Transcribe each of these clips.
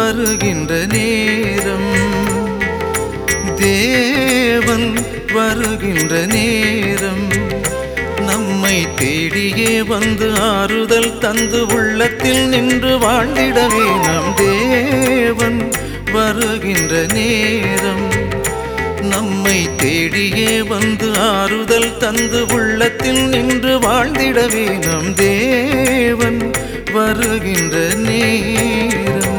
வருகின்ற நேரம் தேவன் வருகின்ற நேரம் நம்மை தேடியே வந்து ஆறுதல் தந்து உள்ளத்தில் நின்று வாழ்ந்திடவே நம் தேவன் வருகின்ற நேரம் நம்மை தேடியே வந்து ஆறுதல் தந்து உள்ளத்தில் நின்று வாழ்ந்திடவே நம் தேவன் வருகின்ற நேரம்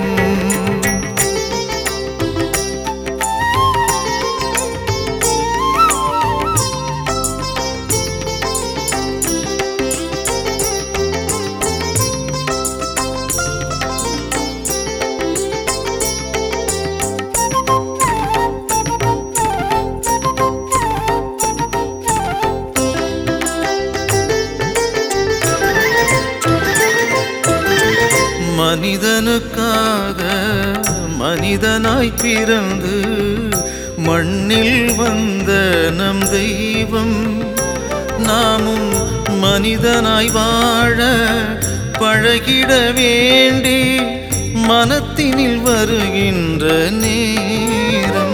மனிதனுக்காக மனிதனாய் பிறந்து மண்ணில் வந்த நம் தெய்வம் நாமும் மனிதனாய் வாழ பழகிட வேண்டி மனத்தினில் வருகின்ற நேரம்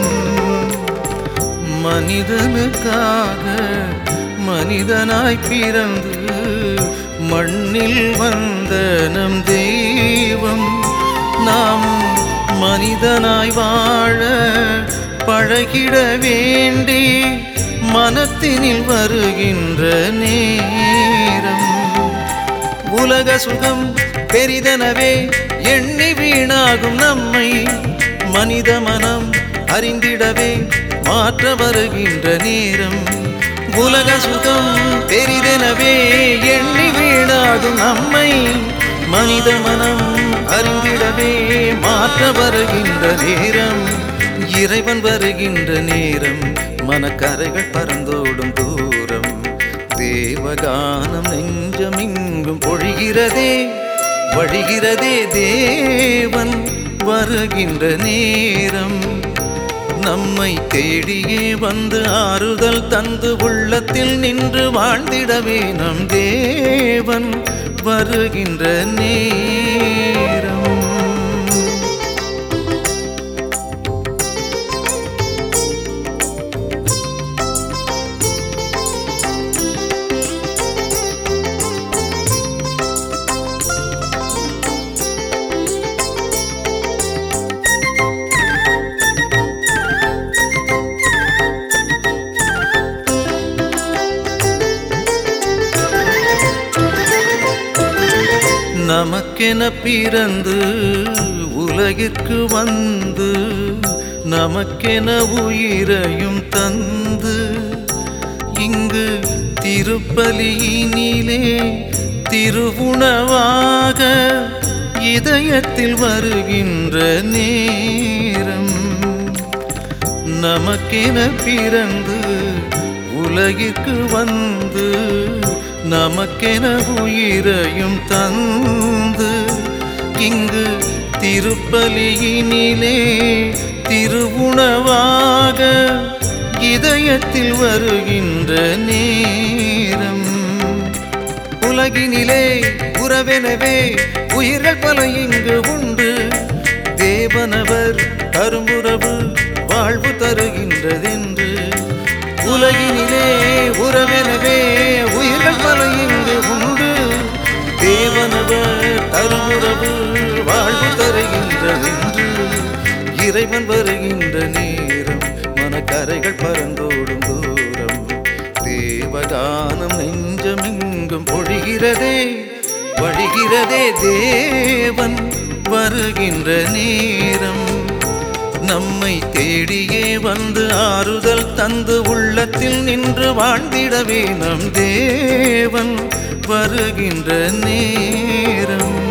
மனிதனுக்காக மனிதனாய் பிறந்து மண்ணில் வந்த நம் தெய்வம் நாம் மனிதனாய் வாழ பழகிட வேண்டி மனத்தினில் வருகின்ற நேரம் உலக சுகம் பெரிதனவே எண்ணி வீணாகும் நம்மை மனித மனம் அறிந்திடவே மாற்ற வருகின்ற நேரம் உலக சுகம் பெரிதெனவே எண்ணி வீணாகும் நம்மை மனித மனம் அறிந்திடவே மாற்ற வருகின்ற நேரம் இறைவன் வருகின்ற நேரம் மனக்கரைகள் பறந்தோடும் தூரம் தேவகானம் நெஞ்சமெங்கும் பொழிகிறதே வழிகிறதே தேவன் வருகின்ற நேரம் நம்மை தேடியே வந்து ஆறுதல் தந்து உள்ளத்தில் நின்று வாழ்ந்திடவே நம் தேவன் வருகின்ற நேரம் நமக்கென பிறந்து உலகிற்கு வந்து நமக்கென உயிரையும் தந்து இங்கு திருப்பலியினிலே திருவுணவாக இதயத்தில் வருகின்ற நேரம் நமக்கென பிறந்து உலகிற்கு வந்து நமக்கென உயிரையும் தந்து இங்கு திருப்பலியினிலே திருவுணவாக இதயத்தில் வருகின்ற நேரம் உலகினிலே உறவெனவே உயிர்கள் பல இங்கு உண்டு தேவனவர் கருமுறவு வாழ்வு தருகின்றதென்று உலகினிலே உறவெனவே உயிர்கள் பல இங்கு உண்டு தேவனவர் கருமுறவு வாழ்வு தருகின்றதென்று இறைவன் வருகின்ற நேரம் மனக்கரைகள் பறந்தோடும் தூரம் தேவகானம் நெஞ்சமெங்கும் பொழிகிறதே வழிகிறதே தேவன் வருகின்ற நேரம் நம்மை தேடியே வந்து ஆறுதல் தந்து உள்ளத்தில் நின்று வாழ்ந்திடவே நம் தேவன் வருகின்ற நேரம்